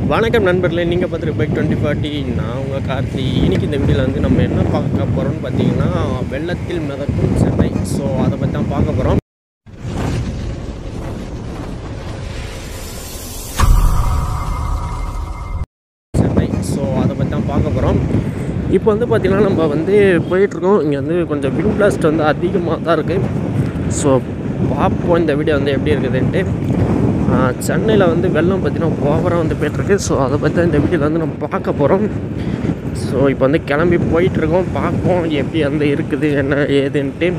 வணக்கம் நண்பர்களே நீங்கள் பார்த்துட்டு பைக் டுவெண்ட்டி ஃபார்ட்டி நான் உங்கள் கார்த்தி இன்னைக்கு இந்த வீடியோவில் வந்து நம்ம என்ன பார்க்க போகிறோம்னு பார்த்தீங்கன்னா வெள்ளத்தில் மிதக்கும் சென்னை ஸோ அதை பற்றி தான் பார்க்க போகிறோம் சென்னை ஸோ அதை பற்றி தான் பார்க்க போகிறோம் இப்போ வந்து பார்த்திங்கன்னா நம்ம வந்து போயிட்டுருக்கோம் இங்கே வந்து கொஞ்சம் விண்ட் பிளாஸ்ட் வந்து அதிகமாக தான் இருக்குது ஸோ பார்ப்போம் இந்த வீடியோ வந்து எப்படி இருக்குதுன்ட்டு சென்னையில் வந்து வெள்ளம் பார்த்திங்கன்னா ஓவராக வந்து போயிட்டுருக்கு ஸோ அதை பற்றி தான் இந்த வீடியோவில் வந்து நம்ம பார்க்க போகிறோம் ஸோ இப்போ வந்து கிளம்பி போயிட்டுருக்கோம் பார்ப்போம் எப்படி வந்து இருக்குது என்ன ஏதுன்ட்டு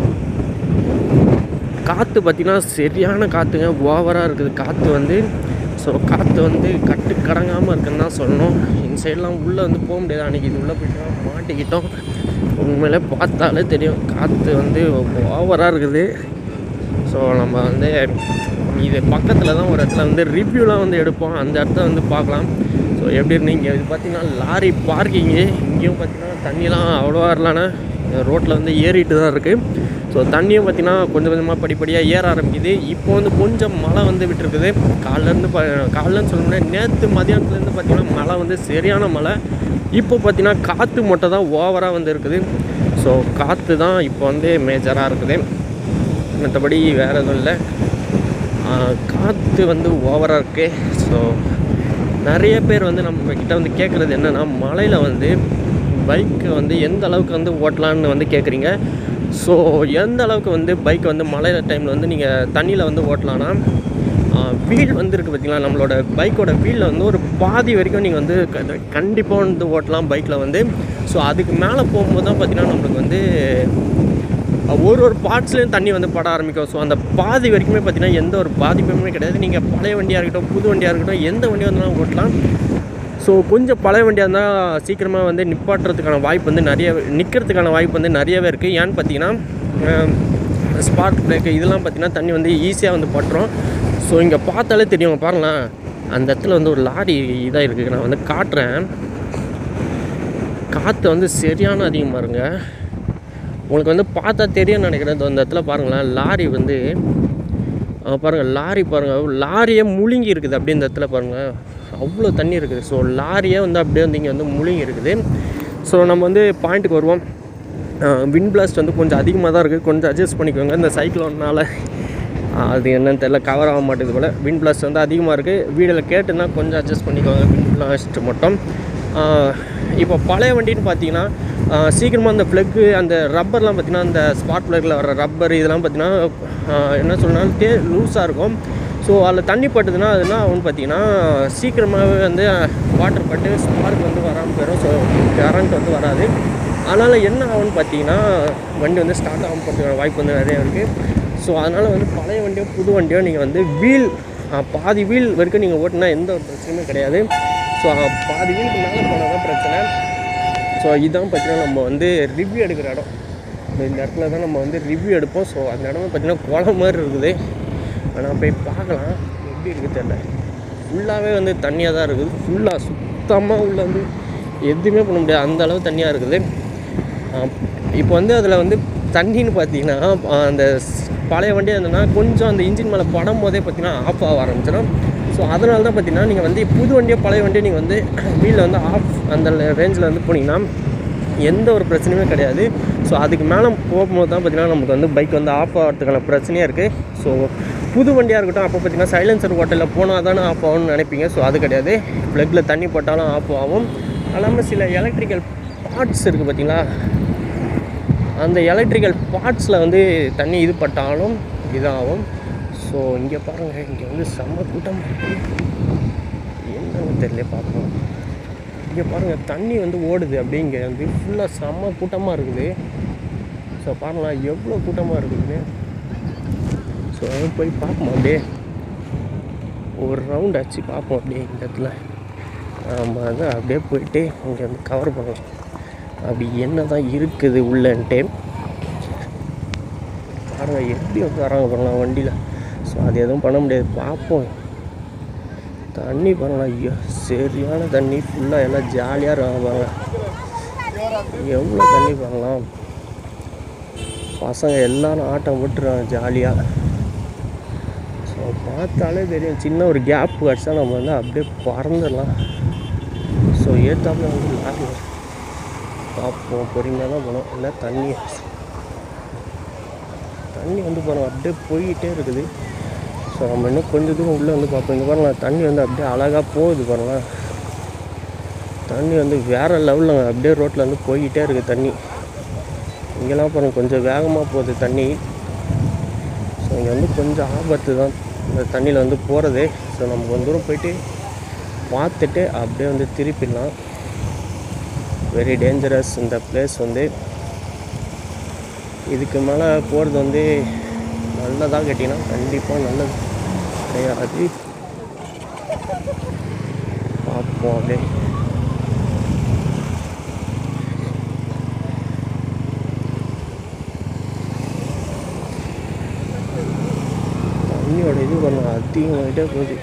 காற்று பார்த்திங்கன்னா சரியான காற்றுங்க ஓவராக இருக்குது காற்று வந்து ஸோ காற்று வந்து கட்டு கடங்காமல் இருக்குன்னு தான் சொல்லணும் இந்த சைட்லாம் உள்ளே வந்து போக முடியாது அன்றைக்கி இது உள்ளே போயிட்டு மாட்டிக்கிட்டோம் உண்மையிலே பார்த்தாலே தெரியும் காற்று வந்து ஓவராக இருக்குது ஸோ நம்ம வந்து இது பக்கத்தில் தான் ஒரு இடத்துல வந்து ரிவ்யூலாம் வந்து எடுப்போம் அந்த இடத்த வந்து பார்க்கலாம் ஸோ எப்படி இருந்து இங்கே இது பார்த்திங்கன்னா லாரி பார்க்கிங்கு இங்கேயும் பார்த்திங்கன்னா தண்ணிலாம் அவ்வளோவா இல்லைன்னா ரோட்டில் வந்து ஏறிட்டு தான் இருக்குது ஸோ தண்ணியும் பார்த்திங்கன்னா கொஞ்சம் கொஞ்சமாக படிப்படியாக ஏற ஆரம்பிக்குது இப்போ வந்து கொஞ்சம் மழை வந்து விட்டுருக்குது காலிலேருந்து ப காலிலன்னு சொல்ல முடியாது நேற்று மதியானத்துலேருந்து பார்த்திங்கன்னா மழை வந்து சரியான மழை இப்போ பார்த்திங்கன்னா காற்று மட்டும் தான் ஓவராக வந்து இருக்குது ஸோ காற்று தான் இப்போ வந்து மேஜராக இருக்குது மற்றபடி வேறு எதுவும் இல்லை காற்று வந்து ஓவராக இருக்குது ஸோ நிறைய பேர் வந்து நம்ம கிட்ட வந்து கேட்குறது என்னென்னா மலையில் வந்து பைக்கு வந்து எந்த அளவுக்கு வந்து ஓட்டலான்னு வந்து கேட்குறீங்க ஸோ எந்த அளவுக்கு வந்து பைக் வந்து மழை டைமில் வந்து நீங்கள் தண்ணியில் வந்து ஓட்டலான்னா வீல் வந்து இருக்குது பார்த்தீங்களா நம்மளோட பைக்கோட வீலில் வந்து ஒரு பாதி வரைக்கும் நீங்கள் வந்து கண்டிப்பாக வந்து ஓட்டலாம் பைக்கில் வந்து ஸோ அதுக்கு மேலே போகும்போது தான் பார்த்தீங்கன்னா நம்மளுக்கு வந்து ஒரு ஒரு பார்ட்ஸ்லேயும் தண்ணி வந்து பட ஆரம்பிக்கும் ஸோ அந்த பாதி வரைக்குமே பார்த்தீங்கன்னா எந்த ஒரு பாதிப்புமே கிடையாது நீங்கள் பழைய வண்டியாக இருக்கட்டும் புது வண்டியாக இருக்கட்டும் எந்த வண்டி வந்தாலும் ஓட்டலாம் ஸோ கொஞ்சம் பழைய வண்டியாக இருந்தால் சீக்கிரமாக வந்து நிப்பாட்டுறதுக்கான வாய்ப்பு வந்து நிறைய நிற்கிறதுக்கான வாய்ப்பு வந்து நிறையவே இருக்குது ஏன்னு பார்த்தீங்கன்னா ஸ்பார்க் பிரேக்கு இதெல்லாம் பார்த்திங்கன்னா தண்ணி வந்து ஈஸியாக வந்து பட்டுரும் ஸோ இங்கே பார்த்தாலே தெரியும் பாருங்களேன் அந்த இடத்துல வந்து ஒரு லாரி இதாக இருக்குது நான் வந்து காட்டுறேன் காற்று வந்து சரியான அதிகமாக இருங்க உங்களுக்கு வந்து பார்த்தா தெரியும்னு நினைக்கிறேன் அந்த இடத்துல பாருங்களேன் லாரி வந்து பாருங்கள் லாரி பாருங்கள் லாரியே முழுங்கி இருக்குது அப்படியே இந்த இடத்துல பாருங்கள் அவ்வளோ தண்ணி இருக்குது ஸோ லாரியே வந்து அப்படியே வந்து இங்கே வந்து முழுங்கி இருக்குது ஸோ நம்ம வந்து பாயிண்ட்டுக்கு வருவோம் விண்ட் பிளாஸ்ட் வந்து கொஞ்சம் அதிகமாக தான் இருக்குது கொஞ்சம் அட்ஜஸ்ட் பண்ணிக்கோங்க இந்த சைக்ளோனால் அது என்னன்னு தெரியல கவர் ஆக மாட்டேது போல் விண்ட் பிளாஸ்ட் வந்து அதிகமாக இருக்குது வீடியோவில் கேட்டுன்னா கொஞ்சம் அட்ஜஸ்ட் பண்ணிக்கோங்க விண்ட் பிளாஸ்ட் மட்டும் இப்போ பழைய வண்டின்னு பார்த்தீங்கன்னா சீக்கிரமாக அந்த ப்ளக்கு அந்த ரப்பர்லாம் பார்த்திங்கன்னா அந்த ஸ்பார்க் ப்ளக்கில் வர ரப்பர் இதெல்லாம் பார்த்திங்கன்னா என்ன சொல்லணும் தே லூஸாக இருக்கும் ஸோ அதில் தண்ணி பட்டுதுன்னா அது என்ன ஆகும்னு பார்த்தீங்கன்னா சீக்கிரமாகவே வந்து வாட்டர் பட்டு ஸ்பார்க் வந்து வராமல் போயிடும் ஸோ கரண்ட் வந்து வராது அதனால் என்ன ஆகும்னு பார்த்தீங்கன்னா வண்டி வந்து ஸ்டார்ட் ஆகாமல் போகிறதுக்கான வாய்ப்பு வந்து நிறையா இருக்குது ஸோ அதனால் வந்து பழைய வண்டியோ புது வண்டியோ நீங்கள் வந்து வீல் பாதி வீல் வரைக்கும் நீங்கள் ஓட்டினா எந்த ஒரு பிரச்சனையுமே கிடையாது ஸோ பாதி வீலுக்கு மேலே போனால் தான் பிரச்சனை ஸோ இதுதான் பார்த்தீங்கன்னா நம்ம வந்து ரிவ்யூ எடுக்கிற இடம் இந்த இடத்துல தான் நம்ம வந்து ரிவ்யூ எடுப்போம் ஸோ அந்த இடமே பார்த்திங்கன்னா குளம் மாதிரி இருக்குது ஆனால் போய் பார்க்கலாம் எப்படி இருக்குது தெரியல ஃபுல்லாகவே வந்து தண்ணியாக தான் இருக்குது ஃபுல்லாக சுத்தமாக உள்ள வந்து எதுவுமே பண்ண முடியாது அந்த அளவு தண்ணியாக இருக்குது இப்போ வந்து அதில் வந்து தண்ணின்னு பார்த்தீங்கன்னா அந்த பழைய வண்டி இருந்ததுன்னா கொஞ்சம் அந்த இன்ஜின் மேலே படம் போதே பார்த்தீங்கன்னா ஆஃப் ஆக ஆரம்பிச்சிடும் ஸோ அதனால தான் பார்த்தீங்கன்னா நீங்கள் வந்து புது வண்டியோ பழைய வண்டியோ நீங்கள் வந்து வீலில் வந்து ஆஃப் அந்த ரேஞ்சில் வந்து போனீங்கன்னா எந்த ஒரு பிரச்சனையுமே கிடையாது ஸோ அதுக்கு மேலே போகும்போது தான் பார்த்திங்கன்னா நமக்கு வந்து பைக் வந்து ஆஃப் ஆகிறதுக்கான பிரச்சனையாக இருக்குது ஸோ புது வண்டியாக இருக்கட்டும் அப்போ பார்த்திங்கன்னா சைலன்சர் ஓட்டலில் போனால் தானே ஆஃப் ஆகும்னு நினைப்பீங்க ஸோ அது கிடையாது ப்ளக்கில் தண்ணி போட்டாலும் ஆஃப் ஆகும் இல்லாமல் சில எலக்ட்ரிக்கல் பார்ட்ஸ் இருக்குது பார்த்திங்களா அந்த எலக்ட்ரிக்கல் பார்ட்ஸில் வந்து தண்ணி இது பட்டாலும் இதாகும் ஸோ இங்கே பாருங்கள் இங்கே வந்து செம்ம கூட்டம் என்னன்னு தெரியல பார்ப்போம் இங்கே பாருங்கள் தண்ணி வந்து ஓடுது அப்படியே இங்கே வந்து ஃபுல்லாக செம்ம கூட்டமாக இருக்குது ஸோ பாருங்களேன் எவ்வளோ கூட்டமாக இருக்குதுன்னு ஸோ போய் பார்ப்போம் அப்படியே ஒரு ரவுண்ட் அடிச்சு பார்ப்போம் அப்படியே இந்த இடத்துல நம்ம வந்து அப்படியே போயிட்டு இங்கே வந்து கவர் பண்ணலாம் அப்படி என்ன தான் இருக்குது உள்ளன்ட்டு பாருங்கள் எப்படி வந்து வராங்க பாருங்களா வண்டியில் ஸோ அது எதுவும் பண்ண முடியாது பார்ப்போம் தண்ணி பாருங்களா ஐயோ சரியான தண்ணி ஃபுல்லாக எல்லாம் ஜாலியாக இருக்காங்க பாருங்க எவ்வளோ தண்ணி பாருங்களா பசங்க எல்லாரும் ஆட்டம் விட்டுறாங்க ஜாலியாக ஸோ பார்த்தாலே தெரியும் சின்ன ஒரு கேப் கிடச்சா நம்ம வந்து அப்படியே பறந்துடலாம் ஸோ ஏற்றாப்புல வந்து லாரி வரும். பார்ப்போம் பொறுமையாக தான் போனோம் இல்லை தண்ணி தண்ணி வந்து பாருங்கள் அப்படியே போயிட்டே இருக்குது ஸோ நம்ம இன்னும் கொஞ்சம் தூரம் உள்ளே வந்து பார்ப்போம் இங்கே பாருங்களேன் தண்ணி வந்து அப்படியே அழகாக போகுது பாருங்களேன் தண்ணி வந்து வேறு லெவலில் அப்படியே ரோட்டில் வந்து போய்கிட்டே இருக்குது தண்ணி இங்கெல்லாம் பாருங்கள் கொஞ்சம் வேகமாக போகுது தண்ணி ஸோ இங்கே வந்து கொஞ்சம் ஆபத்து தான் இந்த தண்ணியில் வந்து போகிறதே ஸோ நம்ம கொஞ்சம் தூரம் போயிட்டு பார்த்துட்டு அப்படியே வந்து திருப்பிடலாம் வெரி டேஞ்சரஸ் இந்த பிளேஸ் வந்து இதுக்கு மேலே போகிறது வந்து நல்லதாக கேட்டிங்கன்னா கண்டிப்பாக நல்லது கிடையாது பார்ப்போம் அப்படியே தண்ணியோட இது பண்ணுங்க அதிகமாகிட்டே போகுது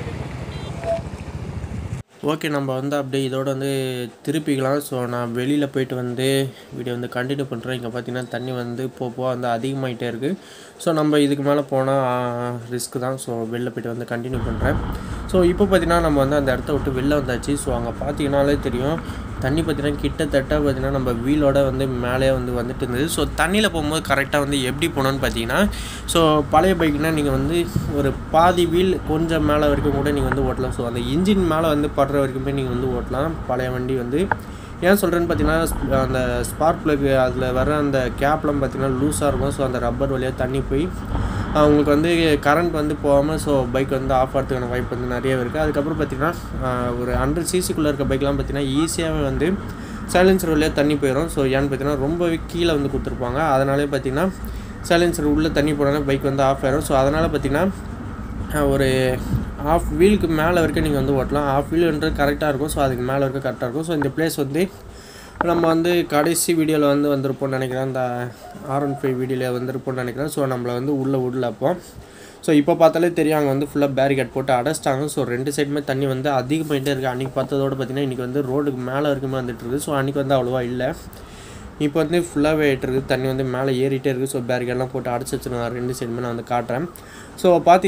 ஓகே நம்ம வந்து அப்படியே இதோட வந்து திருப்பிக்கலாம் ஸோ நான் வெளியில் போயிட்டு வந்து வீடியோ வந்து கண்டினியூ பண்ணுறேன் இங்கே பார்த்தீங்கன்னா தண்ணி வந்து போக போக வந்து அதிகமாகிட்டே இருக்குது ஸோ நம்ம இதுக்கு மேலே போனால் ரிஸ்க் தான் ஸோ வெளில போயிட்டு வந்து கண்டினியூ பண்ணுறேன் ஸோ இப்போ பார்த்தீங்கன்னா நம்ம வந்து அந்த இடத்த விட்டு வெளில வந்தாச்சு ஸோ அங்கே பார்த்தீங்கன்னாலே தெரியும் தண்ணி பார்த்தீங்கன்னா கிட்டத்தட்ட பார்த்தீங்கன்னா நம்ம வீலோட வந்து மேலே வந்து வந்துட்டு இருந்தது ஸோ தண்ணியில் போகும்போது கரெக்டாக வந்து எப்படி போகணுன்னு பார்த்தீங்கன்னா ஸோ பழைய பைக்னால் நீங்கள் வந்து ஒரு பாதி வீல் கொஞ்சம் மேலே வரைக்கும் கூட நீங்கள் வந்து ஓட்டலாம் ஸோ அந்த இன்ஜின் மேலே வந்து படுற வரைக்குமே நீங்கள் வந்து ஓட்டலாம் பழைய வண்டி வந்து ஏன் சொல்கிறேன்னு பார்த்தீங்கன்னா அந்த ஸ்பார்க் ப்ளக் அதில் வர அந்த கேப்லாம் பார்த்தீங்கன்னா லூஸாக இருக்கும் ஸோ அந்த ரப்பர் வழியாக தண்ணி போய் ஆஹ் உங்களுக்கு வந்து கரண்ட் வந்து போகாமல் ஸோ பைக் வந்து ஆஃப் ஆகிறதுக்கான வாய்ப்பு வந்து நிறைய இருக்குது அதுக்கப்புறம் பார்த்தீங்கன்னா ஆஹ் ஒரு ஹண்ட்ரட் சிசிக்குள்ளே இருக்க பைக்லாம் பார்த்தீங்கன்னா ஈஸியாகவே வந்து சைலன்சர் வழியாக தண்ணி போயிடும் ஸோ ஏன்னு பார்த்தீங்கன்னா ரொம்பவே கீழே வந்து கொடுத்துருப்பாங்க அதனாலே பார்த்தீங்கன்னா சைலன்சர் உள்ளே தண்ணி போனாலும் பைக் வந்து ஆஃப் ஆயிரும் ஸோ அதனால் பார்த்தீங்கன்னா ஆஹ் ஒரு ஆஃப் வீலுக்கு மேலே வரைக்கும் நீங்கள் வந்து ஓட்டலாம் ஆஃப் வீலுன்றது கரெக்டாக இருக்கும் ஸோ அதுக்கு மேலே வரைக்கும் கரெக்டாக இருக்கும் ஸோ இந்த பிளேஸ் வந்து நம்ம வந்து கடைசி வீடியோவில் வந்து வந்திருப்போம்னு நினைக்கிறேன் அந்த ஆர் ஒன் ஃபைவ் வீடியோவில் வந்திருப்போம்னு நினைக்கிறேன் ஸோ நம்மளை வந்து உள்ளே விடல அப்போ ஸோ இப்போ பார்த்தாலே தெரியும் அங்கே வந்து ஃபுல்லாக பேரிகேட் போட்டு அடைச்சிட்டாங்க ஸோ ரெண்டு சைடுமே தண்ணி வந்து அதிகமாகிட்டே இருக்குது அன்றைக்கி பார்த்ததோட பார்த்தீங்கன்னா இன்றைக்கி வந்து ரோடுக்கு மேலே வரைக்குமே வந்துட்டு இருக்குது ஸோ அன்றைக்கி வந்து அவ்வளோவா இல்லை இப்போ வந்து ஃபுல்லாகவே ஆகிட்டு இருக்குது தண்ணி வந்து மேலே ஏறிட்டே இருக்குது ஸோ பேரிகேட்லாம் போட்டு அடைச்சி வச்சுருக்காங்க ரெண்டு சைடுமே நான் வந்து காட்டுறேன் ஸோ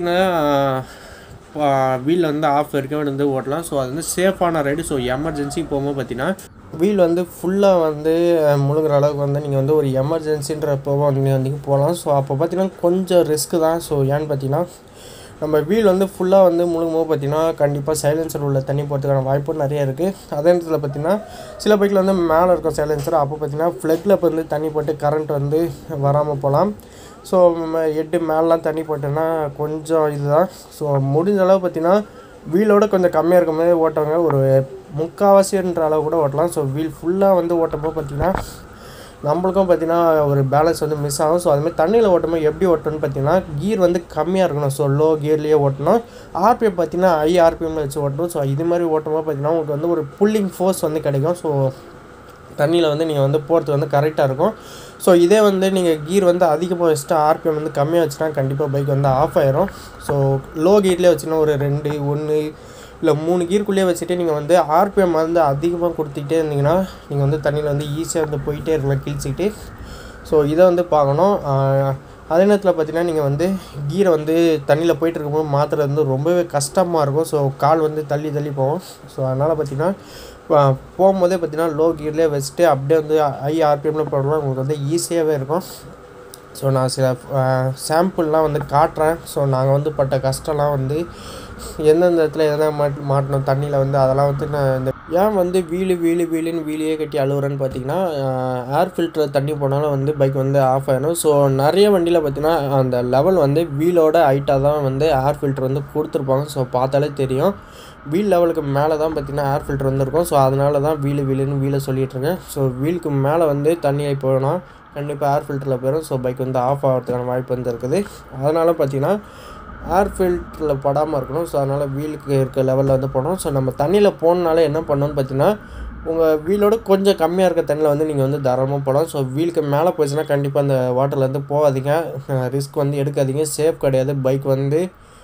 பார்த்தீங்கன்னா வீல் வந்து ஆஃப் வரைக்கும் வந்து ஓட்டலாம் ஸோ அது வந்து சேஃபான ரைடு ஸோ எமர்ஜென்சி போகும்போது பார்த்தீங்கன்னா வீல் வந்து ஃபுல்லாக வந்து அஹ், முழுகுற அளவுக்கு வந்து நீங்கள் வந்து ஒரு எமர்ஜென்சின்றப்போ வந்து வந்து போகலாம் ஸோ அப்போ பார்த்தீங்கன்னா கொஞ்சம் ரிஸ்க்கு தான் ஸோ ஏன்னு பார்த்தீங்கன்னா நம்ம வீல் வந்து ஃபுல்லாக வந்து முழுகும்போது பார்த்தீங்கன்னா கண்டிப்பாக சைலன்சர் உள்ள தண்ணி போகிறதுக்கான வாய்ப்பும் நிறைய இருக்குது அதே நேரத்தில் பார்த்தீங்கன்னா சில பைக்கில் வந்து மேலே இருக்கும் சைலன்சர் அப்போ பார்த்தீங்கன்னா ஃப்ளக்கில் வந்து தண்ணி போட்டு கரண்ட் வந்து வராமல் போகலாம் ஸோ எட்டு மேலாம் தண்ணி போட்டோன்னா கொஞ்சம் இதுதான் ஸோ முடிஞ்ச அளவு பார்த்தீங்கன்னா வீலோட கொஞ்சம் கம்மியாக இருக்கும் போது ஓட்டுறவங்க ஒரு முக்கால்வாசின்ற அளவு கூட ஓட்டலாம் ஸோ வீல் ஃபுல்லாக வந்து ஓட்டும்போது பார்த்தீங்கன்னா நம்மளுக்கும் பார்த்தீங்கன்னா ஒரு பேலன்ஸ் வந்து மிஸ் ஆகும் ஸோ அதுமாதிரி தண்ணியில் ஓட்டும்போது எப்படி ஓட்டணும்னு பார்த்தீங்கன்னா கீர் வந்து கம்மியாக இருக்கணும் ஸோ லோ கியர்லேயே ஓட்டணும் ஆர்பிஎம் பார்த்தீங்கன்னா ஐ ஆர்பிஎம்மில் வச்சு ஓட்டணும் ஸோ இது மாதிரி ஓட்டும்போது பார்த்தீங்கன்னா உங்களுக்கு வந்து ஒரு புல்லிங் ஃபோர்ஸ் வந்து கிடைக்கும் ஸோ தண்ணியில் வந்து நீங்கள் வந்து போகிறது வந்து கரெக்டாக இருக்கும் ஸோ இதே வந்து நீங்கள் கீர் வந்து அதிகமாக வச்சுட்டு ஆர்பிஎம் வந்து கம்மியாக வச்சுனா கண்டிப்பாக பைக் வந்து ஆஃப் ஆயிரும் ஸோ லோ கீர்லேயே வச்சுன்னா ஒரு ரெண்டு ஒன்று இல்லை மூணு கீருக்குள்ளேயே வச்சுட்டு நீங்கள் வந்து ஆர்பிஎம் வந்து அதிகமாக கொடுத்துக்கிட்டே இருந்தீங்கன்னா நீங்கள் வந்து தண்ணியில் வந்து ஈஸியாக வந்து போயிட்டே இருக்கலாம் கிழிச்சிக்கிட்டு ஸோ இதை வந்து பார்க்கணும் ஆஹ் அதே நேரத்தில் பார்த்தீங்கன்னா நீங்கள் வந்து கீரை வந்து தண்ணியில் போயிட்டு இருக்கும்போது மாற்றுறது வந்து ரொம்பவே கஷ்டமாக இருக்கும் ஸோ கால் வந்து தள்ளி தள்ளி போகும் ஸோ அதனால் பார்த்தீங்கன்னா ப- போகும்போதே பார்த்தீங்கன்னா லோ கியர்லேயே வச்சுட்டு அப்படியே வந்து ஐ ஆர்பிஎம்மில் போடலாம் உங்களுக்கு வந்து ஈஸியாகவே இருக்கும் ஸோ நான் சில சாம்பிள்லாம் வந்து காட்டுறேன் ஸோ நாங்கள் வந்து பட்ட கஷ்டம்லாம் வந்து எந்தெந்த இடத்துல எதனா மாட் மாட்டணும் தண்ணியில் வந்து அதெல்லாம் வந்து நான் இந்த ஏன் வந்து வீலு வீலு வீலுன்னு வீலையே கட்டி அழுகுறேன்னு பார்த்தீங்கன்னா ஏர் ஃபில்டர் தண்ணி போனாலும் வந்து பைக் வந்து ஆஃப் ஆயிடும் ஸோ நிறைய வண்டியில் பார்த்தீங்கன்னா அந்த லெவல் வந்து வீலோட ஹைட்டாக தான் வந்து ஏர் ஃபில்டர் வந்து கொடுத்துருப்பாங்க ஸோ பார்த்தாலே தெரியும் வீல் லெவலுக்கு மேலே தான் பார்த்தீங்கன்னா ஏர் ஃபில்டர் வந்துருக்கும் ஸோ அதனால தான் வீலு வீலுன்னு வீலை சொல்லிட்டு இருக்கேன் ஸோ வீலுக்கு மேலே வந்து தண்ணி போனால் கண்டிப்பாக ஏர் ஃபில்டரில் போயிடும் ஸோ பைக் வந்து ஆஃப் ஆகிறதுக்கான வாய்ப்பு வந்து இருக்குது அதனால் பார்த்தீங்கன்னா ஏர் ஃபில்டரில் படாமல் இருக்கணும் ஸோ அதனால் வீலுக்கு இருக்க லெவலில் வந்து போடணும் ஸோ நம்ம தண்ணியில் போகணுனால என்ன பண்ணணும்னு பார்த்தீங்கன்னா உங்கள் வீலோட கொஞ்சம் கம்மியாக இருக்க தண்ணியில் வந்து நீங்கள் வந்து தாராளமாக போகலாம் ஸோ வீலுக்கு மேலே போச்சுன்னா கண்டிப்பாக அந்த வாட்டர்லேருந்து போகாதீங்க ரிஸ்க் வந்து எடுக்காதீங்க சேஃப் கிடையாது பைக் வந்து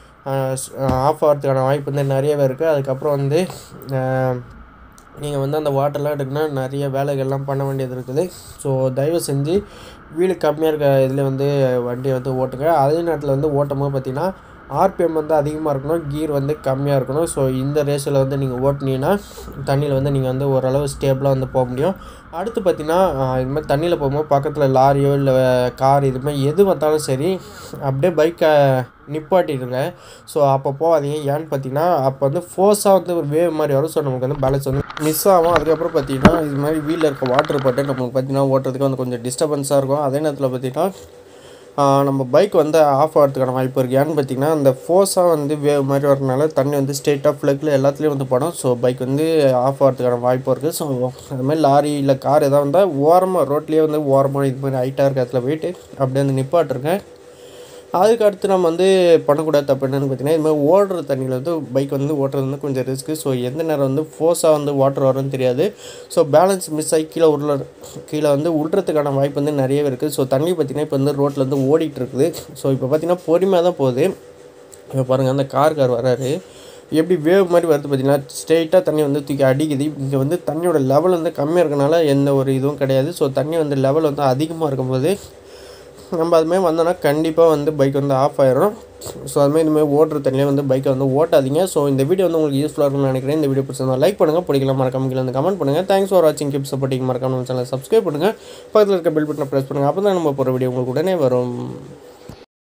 ஆஃப் ஆகிறதுக்கான வாய்ப்பு வந்து நிறையவே இருக்குது அதுக்கப்புறம் வந்து நீங்கள் வந்து அந்த வாட்டர்லாம் எடுக்கணும்னா நிறைய வேலைகள்லாம் பண்ண வேண்டியது இருக்குது ஸோ தயவு செஞ்சு வீடு கம்மியாக இருக்க இதில் வந்து வண்டியை வந்து ஓட்டுங்க அதே நேரத்தில் வந்து ஓட்டும் போது பார்த்தீங்கன்னா ஆர்பிஎம் வந்து அதிகமாக இருக்கணும் கீர் வந்து கம்மியாக இருக்கணும் ஸோ இந்த ரேஸில் வந்து நீங்கள் ஓட்டுனீங்கன்னா தண்ணியில் வந்து நீங்கள் வந்து ஓரளவு ஸ்டேபிளாக வந்து போக முடியும் அடுத்து பார்த்தீங்கன்னா ஆஹ், இது மாதிரி தண்ணியில் போகும்போது பக்கத்தில் லாரியோ இல்லை கார் இது மாதிரி எது வந்தாலும் சரி அப்படியே பைக்கை நிப்பாட்டிடுங்க ஸோ அப்போ போகாதீங்க ஏன்னு பார்த்தீங்கன்னா அப்போ வந்து ஃபோர்ஸாக வந்து ஒரு வேவ் மாதிரி வரும் ஸோ நமக்கு வந்து பேலன்ஸ் வந்து மிஸ் ஆகும் அதுக்கப்புறம் பார்த்தீங்கன்னா இது மாதிரி வீலில் இருக்க வாட்டர் பட்டு நமக்கு பார்த்தீங்கன்னா ஓட்டுறதுக்கு வந்து கொஞ்சம் டிஸ்டர்பன்ஸாக இருக்கும் அதே நேரத்தில் பார்த்தீங்கன்னா ஆஹ் நம்ம பைக் வந்து ஆஃப் ஆகிறதுக்கான வாய்ப்பு இருக்குது ஏன்னு பார்த்தீங்கன்னா அந்த ஃபோர்ஸாக வந்து வேவ் மாதிரி வரனால தண்ணி வந்து ஸ்ட்ரெயிட்டாக ஃப்ளக்கில் எல்லாத்துலேயும் வந்து படும் ஸோ பைக் வந்து ஆஃப் ஆகிறதுக்கான வாய்ப்பு இருக்குது ஸோ அது மாதிரி லாரி இல்லை கார் எதாவது வந்தால் ஓரமாக ரோட்லேயே வந்து ஓரமாக இது மாதிரி ஹைட்டாக இருக்க இடத்துல போயிட்டு அப்படியே வந்து நிப்பாட்டுருங்க அதுக்கு அடுத்து நம்ம வந்து பண்ணக்கூடாது தப்பு என்னென்னு பார்த்தீங்கன்னா இது மாதிரி ஓடுற தண்ணியில் வந்து பைக் வந்து ஓட்டுறது வந்து கொஞ்சம் ரிஸ்க்கு ஸோ எந்த நேரம் வந்து ஃபோர்ஸாக வந்து வாட்டர் வரும்னு தெரியாது ஸோ பேலன்ஸ் மிஸ் ஆகி கீழே உருள கீழே வந்து உள்றதுக்கான வாய்ப்பு வந்து நிறையவே இருக்குது ஸோ தண்ணி பார்த்திங்கன்னா இப்போ வந்து ரோட்டில் வந்து ஓடிட்டு இருக்குது ஸோ இப்போ பார்த்திங்கன்னா பொறுமையாக தான் போகுது இப்போ பாருங்கள் அந்த கார் கார் வராரு எப்படி வேவ் மாதிரி வருது பார்த்தீங்கன்னா ஸ்ட்ரெயிட்டாக தண்ணி வந்து தூக்கி அடிக்குது இங்கே வந்து தண்ணியோட லெவல் வந்து கம்மியாக இருக்கனால எந்த ஒரு இதுவும் கிடையாது ஸோ தண்ணி வந்து லெவல் வந்து அதிகமாக இருக்கும்போது நம்ம அதுமாதிரி வந்தோன்னா கண்டிப்பாக வந்து பைக் வந்து ஆஃப் ஆயிரும் ஸோ அதுமாதிரி இதுமாதிரி ஓட்டுற தண்ணியே வந்து பைக்கை வந்து ஓட்டாதீங்க ஸோ இந்த வீடியோ வந்து உங்களுக்கு யூஸ்ஃபுல்லாக இருக்கும்னு நினைக்கிறேன் இந்த வீடியோ பிடிச்சிருந்தா லைக் பண்ணுங்கள் பிடிக்கலாம் மறக்காம கீழே வந்து கமெண்ட் பண்ணுங்கள் தேங்க்ஸ் ஃபார் வாட்சிங் கிப் சப்போர்ட்டிங் மறக்காம சேனல் சப்ஸ்கிரைப் பண்ணுங்கள் பக்கத்தில் இருக்க பெல் பட்டனை ப்ரெஸ் பண்ணுங்கள் அப்போ தான் நம்ம போகிற வீடியோ உங்களுக்கு உடனே வரும்